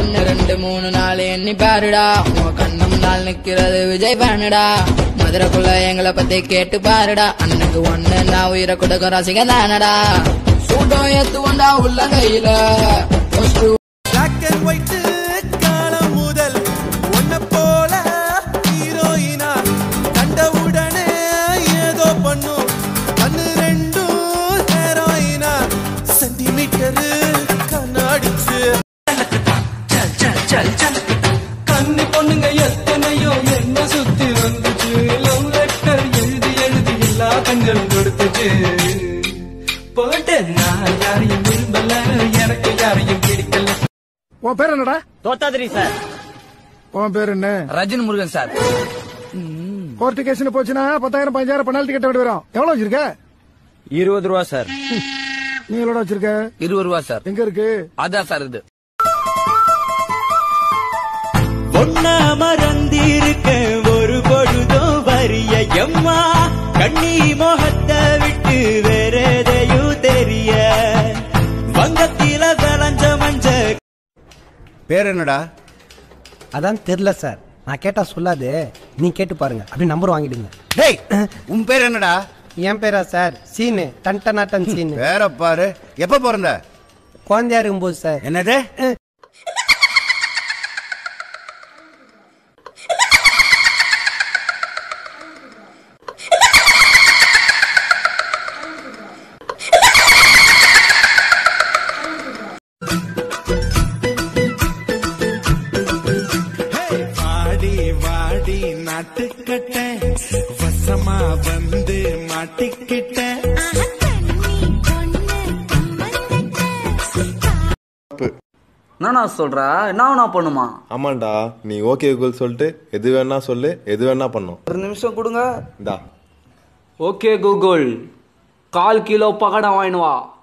ஒன்னு ரெண்டு மூணு நாலு எண்ணி பாருடா உன் கண்ணம் நாள் நிக்கிறது விஜய் ஃபேனுடா மதுரைக்குள்ள எங்களை பத்தி கேட்டு பாருடா அண்ணனுக்கு ஒண்ணு நான் உயிரை கொடுக்க ரசிக தானடா சூட்டம் ஏத்துவண்டா உள்ள கையில Post Black and white காலம் முதல் உன்னை போல ஹீரோயினா கண்டவுடனே ஏதோ பண்ணும் கண்ணு ரெண்டும் ஹீரோயினா சென்டிமீட்டர் கண்ணாடிச்சு கண்ணி பொண்ணுங்க எத்தனையோ என்ன சுத்தி வந்துச்சு லவ் லெட்டர் எழுதி எழுதி எல்லா கண்களும் கொடுத்துச்சு போட்டேன் நான் யாரையும் விரும்பல எனக்கு யாரையும் பிடிக்கல உன் பேர் என்னடா தோத்தாதிரி சார் உன் பேர் என்ன ரஜினி முருகன் சார் கோர்ட்டு கேஸ்னு போச்சுன்னா பத்தாயிரம் பதினஞ்சாயிரம் பெனால்டி கட்ட வேண்டி வரும் எவ்வளவு வச்சிருக்க இருபது ரூபா சார் நீ எவ்வளவு வச்சிருக்க இருபது ரூபா சார் எங்க இருக்கு அதான் சார் இது ஒன்னா மறந்திருக்க ஒரு பொழுதும் வரிய எம்மா கண்ணி மோகத்தை விட்டு வேற எதையும் தெரிய வங்கத்தில விளைஞ்ச மஞ்ச பேர் என்னடா அதான் தெரியல சார் நான் கேட்டா சொல்லாது நீ கேட்டு பாருங்க அப்படி நம்பர் வாங்கிடுங்க டேய் உன் பேர் என்னடா என் பேரா சார் சீனு டன்டனாட்டன் சீனு பேரை பாரு எப்ப பிறந்த குழந்தையா இருக்கும்போது சார் என்னது வாடி வாடி நாட்டுக்கட்ட வசமா வந்து மாட்டிக்கிட்ட என்னண்ணா சொல்ற என்ன பண்ணுமா ஆமாண்டா நீ ஓகே கூகுள் சொல்லிட்டு எது வேணா சொல்லு எது வேணா பண்ணும் ஒரு நிமிஷம் கொடுங்க இந்தா ஓகே கூகுள் கால் கிலோ பகடா வாங்கினு வா